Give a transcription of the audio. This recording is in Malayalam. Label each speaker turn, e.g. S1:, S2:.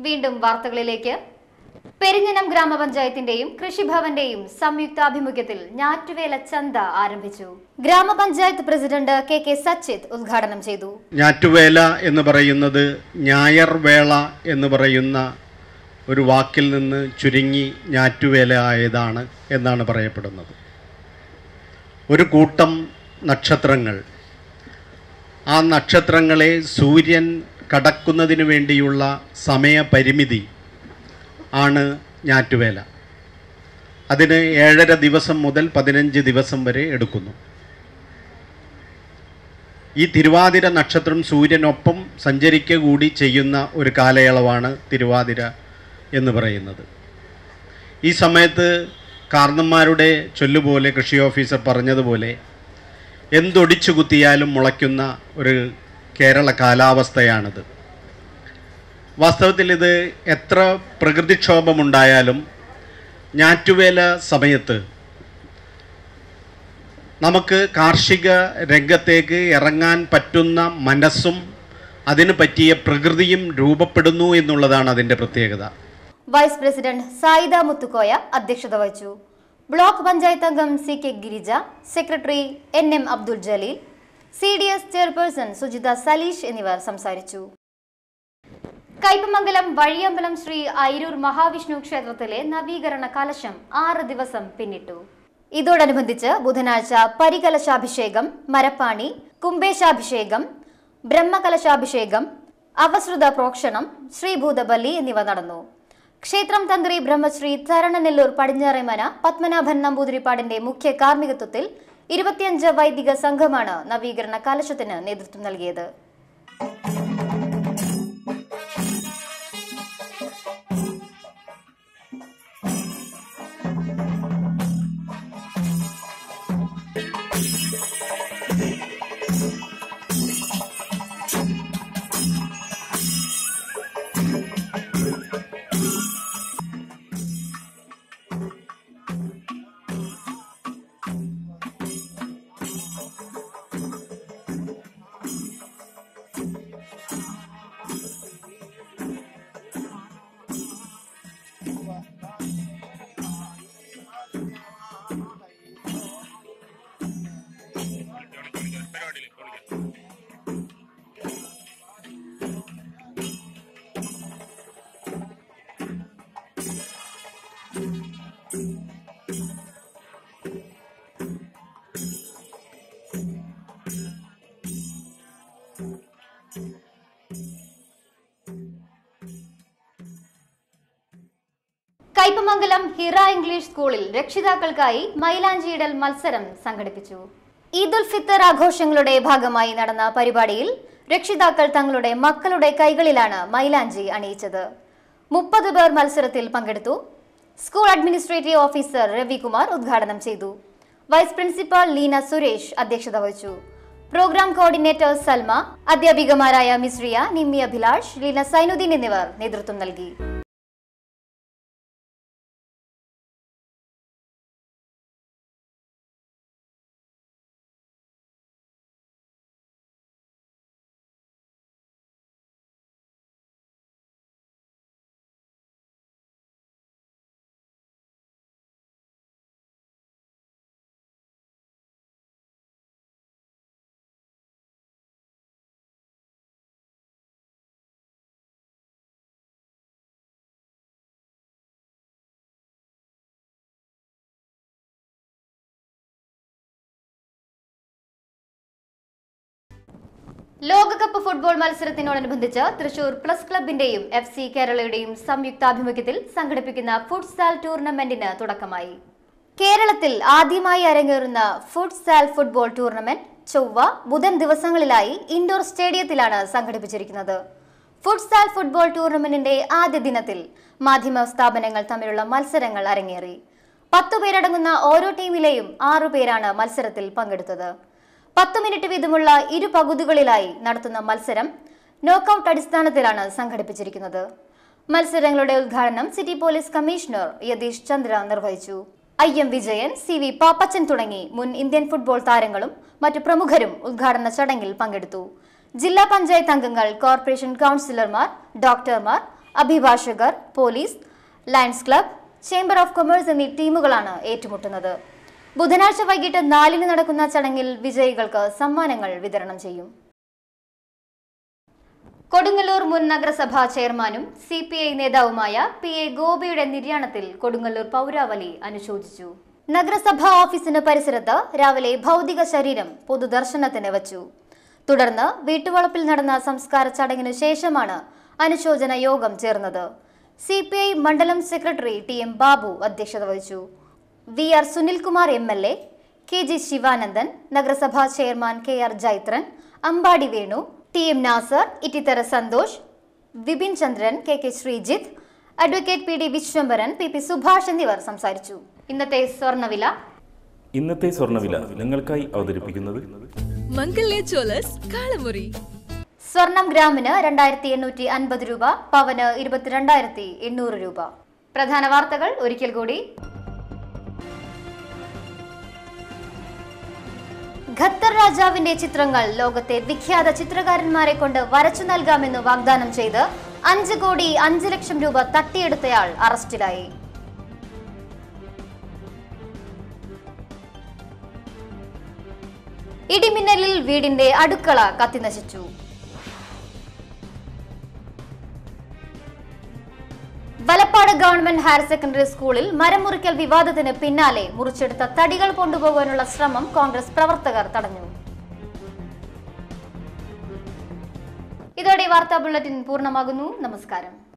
S1: വീണ്ടും വാർത്തകളിലേക്ക് പെരിഞ്ഞനം ഗ്രാമപഞ്ചായത്തിന്റെയും കൃഷിഭവന്റെയും സംയുക്താഭിമുഖ്യത്തിൽ ഞാറ്റുവേല ചന്ത ആരംഭിച്ചു ഗ്രാമപഞ്ചായത്ത് പ്രസിഡന്റ് കെ കെ സച്ചിത് ഉദ്ഘാടനം ചെയ്തു
S2: ഞാറ്റുവേല എന്ന് പറയുന്നത് ഞായർവേള എന്ന് പറയുന്ന ഒരു വാക്കിൽ നിന്ന് ചുരുങ്ങി ഞാറ്റുവേല ആയതാണ് എന്നാണ് പറയപ്പെടുന്നത് ഒരു കൂട്ടം നക്ഷത്രങ്ങൾ ആ നക്ഷത്രങ്ങളെ സൂര്യൻ കടക്കുന്നതിന് വേണ്ടിയുള്ള സമയപരിമിതി ആണ് ഞാറ്റുവേല അതിന് ഏഴര ദിവസം മുതൽ പതിനഞ്ച് ദിവസം വരെ എടുക്കുന്നു ഈ തിരുവാതിര നക്ഷത്രം സൂര്യനൊപ്പം സഞ്ചരിക്കുക കൂടി ചെയ്യുന്ന ഒരു കാലയളവാണ് തിരുവാതിര എന്ന് പറയുന്നത് ഈ സമയത്ത് കാർന്നന്മാരുടെ ചൊല്ലുപോലെ കൃഷി ഓഫീസർ പറഞ്ഞതുപോലെ എന്തൊടിച്ചു കുത്തിയാലും മുളയ്ക്കുന്ന ഒരു കേരള കാലാവസ്ഥയാണിത് വാസ്തവത്തിൽ ഇത് എത്ര പ്രകൃതിക്ഷോഭമുണ്ടായാലും ഞാറ്റുവേല സമയത്ത് നമുക്ക് കാർഷിക രംഗത്തേക്ക് ഇറങ്ങാൻ പറ്റുന്ന മനസ്സും അതിന് പറ്റിയ പ്രകൃതിയും രൂപപ്പെടുന്നു എന്നുള്ളതാണ് അതിൻ്റെ പ്രത്യേകത
S1: വൈസ് പ്രസിഡന്റ് സായിദ മുത്തുക്കോയ അധ്യക്ഷത വഹിച്ചു ബ്ലോക്ക് പഞ്ചായത്ത് അംഗം C K Girija secretary N M Abdul Jaleel C D S chairperson Sujitha Saleesh എന്നിവർ സംസാരിച്ചു കയ്പമംഗലം വഴിയമ്പലം ശ്രീ ഐരൂർ മഹാവിഷ്ണു ക്ഷേത്രത്തിലെ നവീകരണ കലശം ആറ് ദിവസം പിന്നിട്ടു ഇതോടനുബന്ധിച്ച് ബുധനാഴ്ച പരികലശാഭിഷേകം മരപ്പാണി കുംഭേശാഭിഷേകം ബ്രഹ്മകലശാഭിഷേകം അവസൃത പ്രോക്ഷണം ശ്രീഭൂതബലി എന്നിവ നടന്നു ക്ഷേത്രം തന്ത്രി ബ്രഹ്മശ്രീ തരണനെല്ലൂർ പടിഞ്ഞാറേമന പത്മനാഭൻ നമ്പൂതിരിപ്പാടിന്റെ മുഖ്യ കാർമ്മികത്വത്തിൽ ഇരുപത്തിയഞ്ച് വൈദിക സംഘമാണ് നവീകരണ കലശത്തിന് നേതൃത്വം നൽകിയത് കയ്പമംഗലം ഹിറ ഇംഗ്ലീഷ് സ്കൂളിൽ രക്ഷിതാക്കൾക്കായി മൈലാഞ്ചിയിടൽ മത്സരം സംഘടിപ്പിച്ചു ഈദുൽ ഫിത്തർ ആഘോഷങ്ങളുടെ ഭാഗമായി നടന്ന പരിപാടിയിൽ രക്ഷിതാക്കൾ തങ്ങളുടെ മക്കളുടെ കൈകളിലാണ് മൈലാഞ്ചി അണിയിച്ചത് മുപ്പത് പേർ മത്സരത്തിൽ പങ്കെടുത്തു സ്കൂൾ അഡ്മിനിസ്ട്രേറ്റീവ് ഓഫീസർ രവികുമാർ ഉദ്ഘാടനം ചെയ്തു വൈസ് പ്രിൻസിപ്പാൾ ലീന സുരേഷ് അധ്യക്ഷത വഹിച്ചു പ്രോഗ്രാം കോർഡിനേറ്റർ സൽമ അധ്യാപികമാരായ മിശ്രിയ നിമ്മി അഭിലാഷ് ലീന സൈനുദ്ദീൻ എന്നിവർ നേതൃത്വം നൽകി ലോകകപ്പ് ഫുട്ബോൾ മത്സരത്തിനോടനുബന്ധിച്ച് തൃശൂർ പ്ലസ് ക്ലബിന്റെയും എഫ് സി കേരളയുടെയും സംയുക്താഭിമുഖ്യത്തിൽ സംഘടിപ്പിക്കുന്ന ഫുട്സാൽ ടൂർണമെന്റിന് തുടക്കമായി കേരളത്തിൽ ആദ്യമായി അരങ്ങേറുന്ന ഫുട്സാൽ ഫുട്ബോൾ ടൂർണമെന്റ് ചൊവ്വ ബുധൻ ദിവസങ്ങളിലായി ഇൻഡോർ സ്റ്റേഡിയത്തിലാണ് സംഘടിപ്പിച്ചിരിക്കുന്നത് ഫുട്സാൽ ഫുട്ബോൾ ടൂർണമെന്റിന്റെ ആദ്യ ദിനത്തിൽ മാധ്യമ സ്ഥാപനങ്ങൾ തമ്മിലുള്ള മത്സരങ്ങൾ അരങ്ങേറി പത്തു പേരടങ്ങുന്ന ഓരോ ടീമിലെയും ആറു പേരാണ് മത്സരത്തിൽ പങ്കെടുത്തത് പത്ത് മിനിറ്റ് വീതമുള്ള ഇരു പകുതികളിലായി നടത്തുന്ന മത്സരം നോക്കൌട്ട് അടിസ്ഥാനത്തിലാണ് സംഘടിപ്പിച്ചിരിക്കുന്നത് മത്സരങ്ങളുടെ ഉദ്ഘാടനം city police commissioner Yatheesh Chandra നിർവഹിച്ചു I M Vijayan C V Pappachan തുടങ്ങി മുൻ ഇന്ത്യൻ ഫുട്ബോൾ താരങ്ങളും മറ്റു പ്രമുഖരും ഉദ്ഘാടന ചടങ്ങിൽ പങ്കെടുത്തു ജില്ലാ പഞ്ചായത്ത് അംഗങ്ങൾ കോർപ്പറേഷൻ കൗൺസിലർമാർ ഡോക്ടർമാർ അഭിഭാഷകർ police lions club chamber of commerce എന്നീ ടീമുകളാണ് ഏറ്റുമുട്ടുന്നത് ബുധനാഴ്ച വൈകിട്ട് നാലിന് നടക്കുന്ന ചടങ്ങിൽ വിജയികൾക്ക് സമ്മാനങ്ങൾ വിതരണം ചെയ്യും കൊടുങ്ങല്ലൂർ മുൻ നഗരസഭാ ചെയർമാനും സി പി ഐ നേതാവുമായ പി എ ഗോപിയുടെ നിര്യാണത്തിൽ കൊടുങ്ങല്ലൂർ പൗരാവലി അനുശോചിച്ചു നഗരസഭാ ഓഫീസിന് പരിസരത്ത് രാവിലെ ഭൗതിക ശരീരം പൊതുദർശനത്തിന് വച്ചു തുടർന്ന് വീട്ടുവളപ്പിൽ നടന്ന സംസ്കാര ചടങ്ങിനു ശേഷമാണ് അനുശോചന യോഗം ചേർന്നത് സി പി ഐ മണ്ഡലം സെക്രട്ടറി ടി എം ബാബു അധ്യക്ഷത വഹിച്ചു V R Sunilkumar M L A K G Sivanandan നഗരസഭാ chairman K R Jaithran Ambadi Venu T M Nasar Ittithara Santhosh Vipin Chandran K K Sreejith advocate P D Viswambharan P P Subhash എന്നിവർ സംസാരിച്ചു ഇന്നത്തെ സ്വർണ്ണവില
S3: ഇന്നത്തെ സ്വർണ്ണവില നിങ്ങൾക്കായി അവതരിപ്പിക്കുന്നത്
S4: മംഗല്യ ജ്വല്ലേഴ്സ് കാളമുറി
S1: സ്വർണം ഗ്രാമിന് രണ്ടായിരത്തി എണ്ണൂറ്റി അൻപത് രൂപ പവന് ഇരുപത്തിരണ്ടായിരത്തി എണ്ണൂറ് രൂപ പ്രധാന വാർത്തകൾ ഒരിക്കൽ കൂടി ഖത്തർ രാജാവിന്റെ ചിത്രങ്ങൾ ലോകത്തെ വിഖ്യാത ചിത്രകാരന്മാരെ കൊണ്ട് വരച്ചു നൽകാമെന്ന് വാഗ്ദാനം ചെയ്ത് അഞ്ച് കോടി അഞ്ച് ലക്ഷം രൂപ തട്ടിയെടുത്തയാൾ അറസ്റ്റിലായി ഇടിമിന്നലിൽ വീടിന്റെ അടുക്കള കത്തിനശിച്ചു വലപ്പാട് ഗവൺമെന്റ് ഹയർ സെക്കൻഡറി സ്കൂളിൽ മരം മുറിക്കൽ വിവാദത്തിന് പിന്നാലെ മുറിച്ചെടുത്ത തടികൾ കൊണ്ടുപോകാനുള്ള ശ്രമം കോൺഗ്രസ് പ്രവർത്തകർ തടഞ്ഞു ഇതോടെ ഈ വാർത്താ ബുള്ളറ്റിൻ പൂർണ്ണമാകുന്നു നമസ്കാരം